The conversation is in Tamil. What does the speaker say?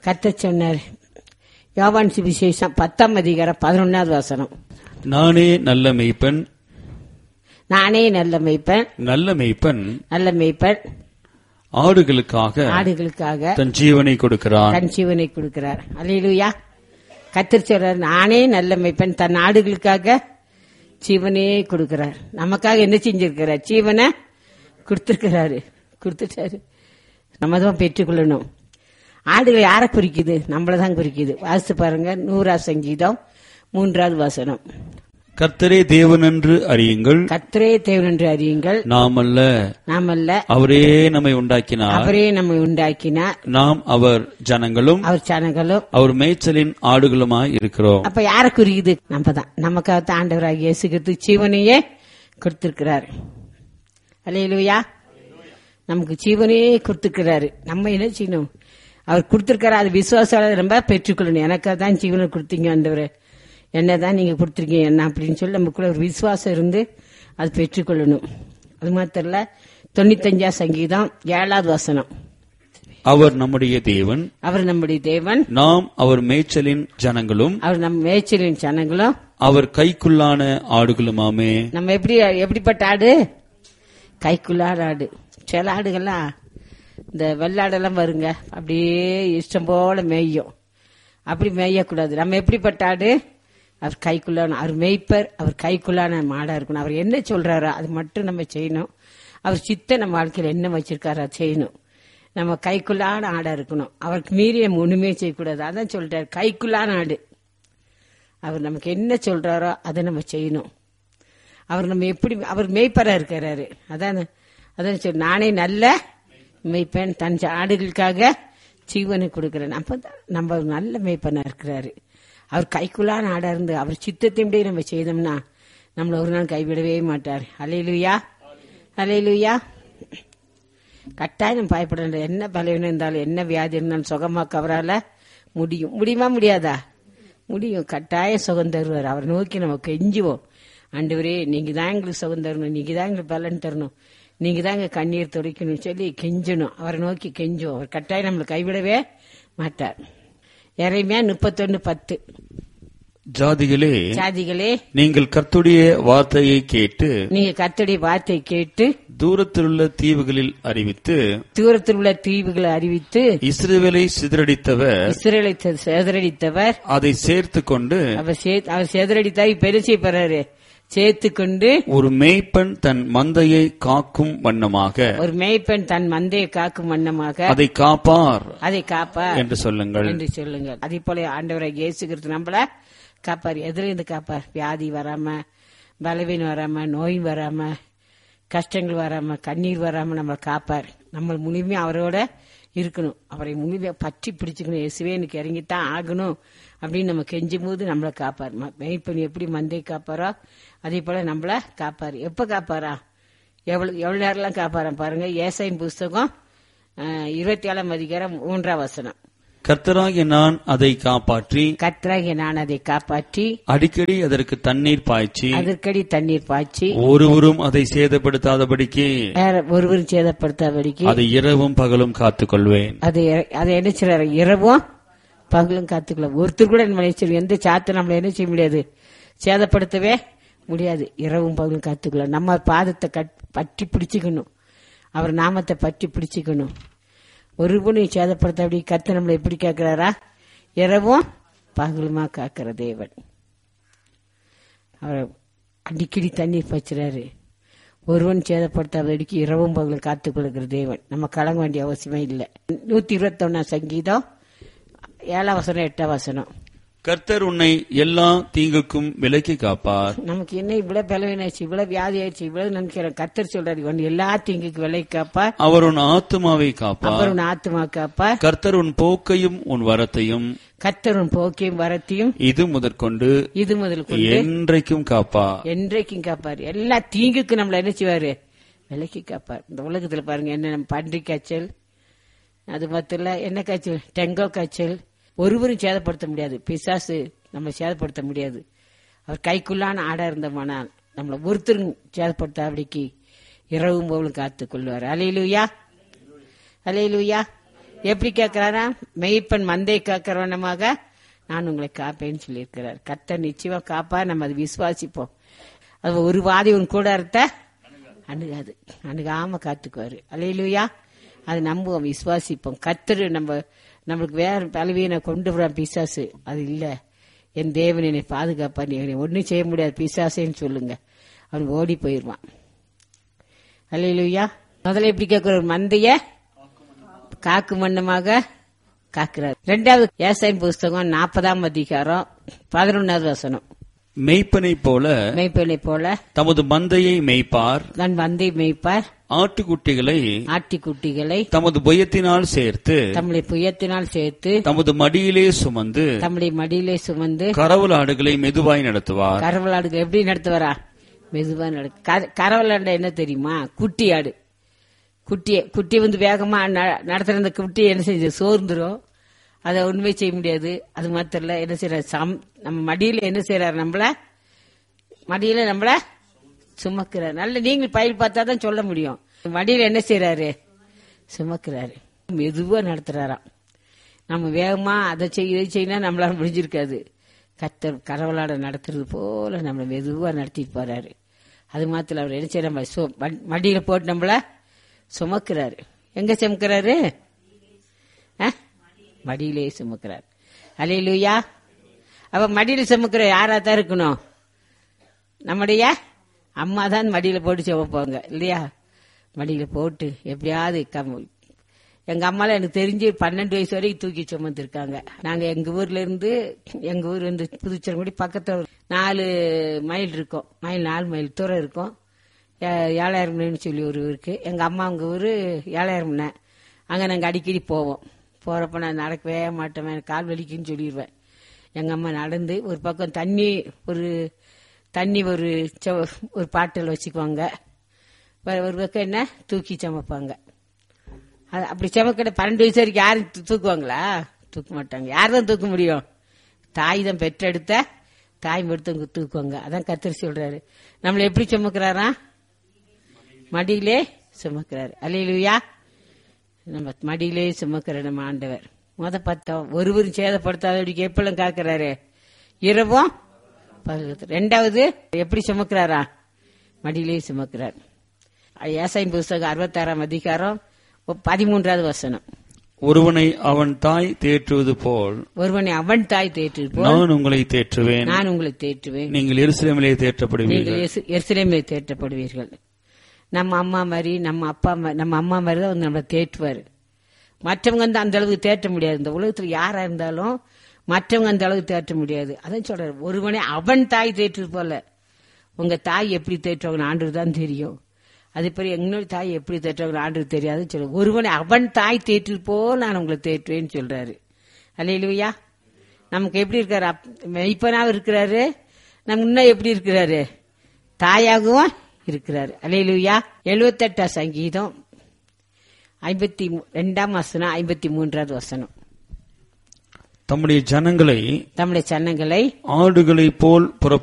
கத்த சொன்னார் யோவான் சுவிசேஷம் பத்தாம் அதிகாரம் பதினொன்னாவது வசனம் நானே நல்ல மெய்ப்பன் நானே நல்ல மேய்ப்பன் நல்ல மெய்ப்பன் நல்ல மேய்ப்பன் ஆடுகளுக்காக ஆடுகளுக்காக தன் ஜீவனை கொடுக்கிறான் தன் ஜீவனை கொடுக்கிறார் அல்லேலூயா கத்தர் சொல்றார் நானே நல்ல மேய்ப்பன் தன் ஆடுகளுக்காக ஜீவனே கொடுக்கிறார் நமக்காக என்ன செஞ்சிருக்கிறார் ஜீவனை கொடுத்திருக்கிறாரு கொடுத்துட்டாரு நம்ம தான் பெற்றுக்கொள்ளணும் ஆடுகள் யாரை குறிக்குது நம்மள தான் குறிக்குது வாசித்து பாருங்க நூறா சங்கீதம் மூன்றாவது வசனம் கர்த்தரே தேவனென்று அறியுங்கள் கத்தரே தேவன் என்று அறியுங்கள் நாமல்ல நாமல்ல அவரே நம்மை உண்டாக்கினார் அவரே நம்மை உண்டாக்கினார் நாம் அவர் ஜனங்களும் அவர் சனங்களும் அவர் மேய்ச்சலின் ஆடுகளுமாய் இருக்கிறோம் அப்ப யார குறியுது நம்ம தான் நமக்காக ஆண்டவராக இயேசு கிறிஸ்து ஜீவனையே கொடுத்திருக்கிறார் அல்லேலூயா நமக்கு ஜீவனையே கொடுத்திருக்கிறாரு நம்ம என்ன செய்யணும் அவர் கொடுத்திருக்காரு அது விசுவாசால ரொம்ப பெற்றுக்கொள்ளணும் எனக்காக தான் ஜீவனை கொடுத்தீங்க ஆண்டவரே என்னதான் நீங்க கொடுத்துருக்கீங்க என்ன அப்படின்னு சொல்லி நமக்குள்ள ஒரு விசுவாசம் இருந்து அது பெற்றுக்கொள்ளணும் அது மாத்திரம் இல்ல தொண்ணூத்தஞ்சா சங்கீதம் ஏழாவது வசனம் அவர் நம்முடைய தேவன் அவர் நம்முடைய தேவன் நாம் அவர் மேய்ச்சலின் ஜனங்களும் அவர் நம் மேய்ச்சலின் சனங்களும் அவர் கைக்குள்ளான ஆடுகளுமாமே நம்ம எப்படி எப்படிப்பட்ட ஆடு கைக்குள்ளாட ஆடு சில ஆடுகள்லாம் இந்த வெள்ளாடெல்லாம் வருங்க அப்படியே இஷ்டம் போல மேயும் அப்படி மேயக்கூடாது நம்ம எப்படிப்பட்ட ஆடு அவர் கைக்குள்ளான அவர் மேய்ப்பர் அவர் கைக்குள்ளான மாடா இருக்கணும் அவர் என்ன சொல்றாரோ அது மட்டும் நம்ம செய்யணும் அவர் சித்த நம்ம வாழ்க்கையில் என்ன வச்சிருக்காரோ அதை செய்யணும் நம்ம கைக்குள்ளான ஆடா இருக்கணும் அவருக்கு மீறி நம்ம ஒண்ணுமே செய்யக்கூடாது அதான் சொல்றாரு கைக்குள்ளான ஆடு அவர் நமக்கு என்ன சொல்றாரோ அதை நம்ம செய்யணும் அவர் நம்ம எப்படி அவர் மேய்ப்பரா இருக்கிறாரு அதான் அதான் சொல்லு நானே நல்ல மேய்ப்பேன் தன் ஆடுகளுக்காக ஜீவனை கொடுக்கிறேன் அப்ப தான் நம்ம ஒரு நல்ல மேய்ப்பனா இருக்கிறாரு அவர் கைக்குள்ளான ஆடா இருந்து அவர் சித்தத்தின்படி நம்ம செய்தோம்னா நம்மள ஒரு நாள் கைவிடவே மாட்டார் அலையிலுயா அலையிலுயா கட்டாயம் பயப்பட என்ன பலவீனம் இருந்தாலும் என்ன வியாதி இருந்தாலும் சுகமாக்க அவரால முடியும் முடியுமா முடியாதா முடியும் கட்டாயம் சுகம் தருவார் அவரை நோக்கி நம்ம கெஞ்சுவோம் ஆண்டவரே நீங்க தான் எங்களுக்கு சுகம் தரணும் நீங்க தான் எங்களுக்கு பலன் தரணும் நீங்க தான் எங்க கண்ணீர் துடைக்கணும் சொல்லி கெஞ்சணும் அவரை நோக்கி கெஞ்சுவோம் அவர் கட்டாயம் நம்மளை கைவிடவே மாட்டார் இறைமையா முப்பத்தொன்னு பத்து ஜாதிகளே சாதிகளே நீங்கள் கர்த்துடைய வார்த்தையை கேட்டு நீங்க கர்த்தருடைய வார்த்தை கேட்டு தூரத்திலுள்ள தீவுகளில் அறிவித்து தூரத்தில் உள்ள தீவுகளை அறிவித்து இஸ்ரவேலை சிதறடித்தவர் இஸ்ரேலை சேதரடித்தவர் அதை சேர்த்து கொண்டு அவர் சே- அவர் சேதரடித்தா இப்ப என்ன செய்ய போறாரு சேர்த்து கொண்டு ஒரு மேய்ப்பன் தன் மந்தையை காக்கும் வண்ணமாக ஒரு மேய்ப்பெண் தன் மந்தையை காக்கும் வண்ணமாக அதை காப்பார் அதை காப்பா என்று சொல்லுங்கள் என்று சொல்லுங்கள் அதே போல ஆண்டவரை இயேசுகிறது நம்மள காப்பார் எதுல இருந்து காப்பார் வியாதி வராம பலவீனம் வராம நோய் வராம கஷ்டங்கள் வராம கண்ணீர் வராம நம்மளை காப்பார் நம்ம முழுமையா அவரோட இருக்கணும் அவரை முழுமையா பற்றி பிடிச்சுக்கணும் இயேசுவே எனக்கு இறங்கித்தான் ஆகணும் அப்படின்னு நம்ம கெஞ்சும் போது நம்மளை காப்பார் ம- மேய்ப்பன் எப்படி மந்தை காப்பாரோ அதே போல நம்மள காப்பார் எப்ப காப்பாரா எவ்வளவு எவ்வளவு நேரம்லாம் காப்பாரா பாருங்க ஏசாயின் புஸ்தகம் அஹ், இருபத்தி ஏழாம் அதிகாரம் மூன்றாம் வசனம் கர்த்தராகிய நான் அதை காப்பாற்றி கத்ராகிய நான் அதை காப்பாற்றி அடிக்கடி அதற்கு தண்ணீர் பாய்ச்சி அதற்கடி தண்ணீர் பாய்ச்சி ஒருவரும் அதை சேதப்படுத்தாதபடிக்கு வேற ஒருவரும் சேதப்படுத்தாதபடிக்கு அதை இரவும் பகலும் காத்துக்கொள்வேன் அதை அதை என்ன செய்யறாரு இரவும் பகலும் காத்துக்கலாம் ஒருத்தர் கூட நம்ம செய்யும் எந்த சாத்து நம்மள என்ன செய்ய முடியாது சேதப்படுத்தவே முடியாது இரவும் பகலும் காத்துக்கலாம் நம்ம பாதத்தை கட் பற்றி பிடிச்சுக்கணும் அவர் நாமத்தை பற்றி பிடிச்சுக்கணும் ஒருவனையும் சேதப்படுத்த அப்படி கத்து நம்மளை எப்படி கேட்கிறாரா இரவும் பகலுமா காக்கிற தேவன் அவர் அடிக்கடி தண்ணீர் பச்சுறாரு ஒருவன் சேதப்படுத்தாதடிக்கு இரவும் பகலும் காத்துக் கொள்கிற தேவன் நம்ம கலங்க வேண்டிய அவசியமே இல்லை நூத்தி இருபத்தொன்னா சங்கீதம் ஏழாம் வசனம் எட்டாம் வசனம் கர்த்தர் உன்னை எல்லா தீங்குக்கும் விலக்கி காப்பார் நமக்கு என்ன இவ்வளவு பலவீனாச்சு இவ்வளவு வியாதி ஆயிடுச்சு இவ்வளவு நினைக்கிறேன் கத்தர் சொல்றாரு இவன் எல்லா தீங்குக்கு விலை காப்பார் அவர் உன் ஆத்துமாவை காப்பார் அப்புறம் உன் ஆத்துமா காப்பார் கர்த்தர் உன் போக்கையும் உன் வரத்தையும் கத்தர் உன் போக்கையும் வரத்தையும் இது முதற்கொண்டு இது முதல் கொண்டு என்றைக்கும் காப்பார் என்றைக்கும் காப்பார் எல்லா தீங்குக்கும் நம்மள என்ன செய்வாரு விலைக்கு காப்பார் இந்த உலகத்துல பாருங்க என்ன நம்ம பன்றி காய்ச்சல் அது மட்டும் இல்ல என்ன காய்ச்சல் டெங்கோ காய்ச்சல் ஒருவரும் சேதப்படுத்த முடியாது பிசாசு நம்ம சேதப்படுத்த முடியாது அவர் கைக்குள்ளான ஆடா இருந்தோமானால் நம்மள ஒருத்தரும் சேதப்படுத்தாபடிக்கு இரவும் போலும் காத்துக் கொள்வார் அலையிலுயா அலையிலுயா எப்படி கேட்கிறாரா மெய்ப்பன் மந்தை காக்கிறவனமாக நான் உங்களை காப்பேன்னு சொல்லியிருக்கிறார் கர்த்தர் நிச்சயமா காப்பா நம்ம அதை விசுவாசிப்போம் அது ஒரு வாதி உன் கூட இருத்த அணுகாது அணுகாம காத்துக்குவாரு அலையிலுயா அது நம்புவோம் விசுவாசிப்போம் கர்த்தர் நம்ம நம்மளுக்கு வேற பலவீனை கொண்டு வர பிசாசு அது இல்ல என் தேவன் என்னை பாதுகாப்பா நீ ஒன்னும் செய்ய முடியாது பிசாசேன்னு சொல்லுங்க அவன் ஓடி போயிடுவான் அல்லையா முதல்ல எப்படி கேட்கிற ஒரு மந்தைய காக்கு மன்னமாக காக்கிறார் ரெண்டாவது ஏசாயின் புஸ்தகம் நாற்பதாம் அதிகாரம் பதினொன்னாவது வசனம் மெய்ப்பனைப் போல மெய்ப்பெண்ணை போல தமது மந்தையை மேய்ப்பார் தன் மந்தை மேய்ப்பார் ஆட்டுக்குட்டிகளை ஆட்டிக்குட்டிகளை தமது புயத்தினால் சேர்த்து தம்முடைய புயத்தினால் சேர்த்து தமது மடியிலே சுமந்து தம்முடைய மடியிலே சுமந்து கரவல் ஆடுகளை மெதுவாய் நடத்துவார் கரவலாடுக்கு எப்படி நடத்துவாரா மெதுவா நட கரவலாண்ட என்ன தெரியுமா குட்டி ஆடு குட்டியை குட்டி வந்து வேகமா ந- நடத்துற அந்த குட்டி என்ன செஞ்சு சோர்ந்துரும் அதை ஒண்ணுமே செய்ய முடியாது அது மாத்திரம் இல்ல என்ன செய்யறாரு சம் நம்ம மடியில என்ன செய்யறாரு நம்மள மடியில நம்மள சுமக்கிறார் நல்ல நீங்கள் பயில் பார்த்தா தான் சொல்ல முடியும் மடியில என்ன செய்யறாரு சுமக்கிறாரு மெதுவா நடத்துறாராம் நம்ம வேகமா அதை செய்ய இதை செய்யினா நம்மளால முடிஞ்சிருக்காது கத்தர் கரவலாட நடத்துறது போல நம்மளை மெதுவா நடத்திட்டு போறாரு அது மாத்திரம் அவர் என்ன செய்ய நம்ம சு- ம- மடியில போட்டு நம்மள சுமக்கிறாரு எங்க சுமக்கிறாரு ஆ? மடியிலே சுமக்கிறார் அலையிலுயா அப்ப மடியில சுமக்கிற யாரா தான் இருக்கணும் நம்முடைய அம்மா தான் மடியில போட்டு சுமப்பாங்க இல்லையா மடியில போட்டு எப்படியாவது கம் எங்க அம்மால எனக்கு தெரிஞ்சு பன்னெண்டு வயசு வரைக்கும் தூக்கி சுமந்துருக்காங்க நாங்க எங்க ஊர்ல இருந்து எங்க ஊர் வந்து புதுச்சேரி பக்கத்துல ஒரு நாலு மைல் இருக்கும் மைல் நாலு மைல் தூரம் இருக்கும் ஏ- ஏழாயிரம் மணின்னு சொல்லி ஒரு ஊருக்கு எங்க அம்மா அவங்க ஊரு ஏழாயிரம் மணி அங்க நாங்க அடிக்கடி போவோம் போறப்ப நான் நடக்கவே மாட்டேன் எனக்கு கால் வலிக்குன்னு சொல்லிடுவேன் எங்க அம்மா நடந்து ஒரு பக்கம் தண்ணி ஒரு தண்ணி ஒரு செவ- ஒரு பாட்டில் வச்சுக்குவாங்க வேற ஒரு பக்கம் என்ன தூக்கி சமைப்பாங்க அது அப்படி சமைக்கிற பன்னெண்டு வயசு வரைக்கும் யாரும் தூ- தூக்குவாங்களா தூக்க மாட்டாங்க யார் தான் தூக்க முடியும் தாய் தான் பெற்றெடுத்த தாய் மட்டும் தூக்குவாங்க அதான் கத்திரி சொல்றாரு நம்மளை எப்படி சுமக்கிறாரா மடியிலே சுமக்கிறாரு அலையிலுயா நம்ம மடியிலே சுமக்கிற நம்ம ஆண்டவர் முத பார்த்தோம் ஒருவரும் சேதப்படுத்தாதபடிக்கு எப்பெல்லாம் காக்கிறாரு இரவும் பகலும். ரெண்டாவது எப்படி சுமக்கிறாரா மடியிலே சுமக்கிறார் ஏசாயின் புஸ்தகம் அறுபத்தாறாம் அதிகாரம் பதிமூன்றாவது வசனம் ஒருவனை அவன் தாய் தேற்றுவது போல் ஒருவனை அவன் தாய் தேற்றிருப்போம் நான் உங்களை தேற்றுவேன் நான் உங்களை தேற்றுவேன் நீங்கள் எருசலேமிலே தேற்றப்படுவீர்கள் நீங்கள் எருச- எருசலேமிலே தேற்றப்படுவீர்கள் நம்ம அம்மா மாதிரி நம்ம அப்பா மா- நம்ம அம்மா மாதிரி தான் வந்து நம்மளை தேற்றுவார் மற்றவங்க வந்து அந்த அளவுக்கு தேற்ற முடியாது இந்த உலகத்துல யாரா இருந்தாலும் மற்றவங்க அந்த அளவுக்கு தேற்ற முடியாது அதான் சொல்றாரு ஒருவனே அவன் தாய் தேற்று போல உங்க தாய் எப்படி தேற்றுவாங்க ஆண்டு தான் தெரியும் அதே மாதிரி எங்களோட தாய் எப்படி தேற்றுவாங்க ஆண்டு தெரியாதுன்னு சொல்ல ஒருவனை அவன் தாய் தேற்று போல் நான் உங்களை தேற்றுவேன்னு சொல்றாரு அல்லையிலுயா நமக்கு எப்படி இருக்காரு அப்- மெய்ப்பனாவும் இருக்கிறாரு நம்ம இன்னும் எப்படி இருக்கிறாரு தாயாகவும் இருக்கிறாரு அலையிலுயா எழுபத்தெட்டாம் சங்கீதம் ஐம்பத்தி மூ- ரெண்டாம் வசனம் ஐம்பத்தி மூன்றாவது வசனம் தம்முடைய ஜனங்களை நம்முடைய சன்னங்களை ஆடுகளைப் போல் புற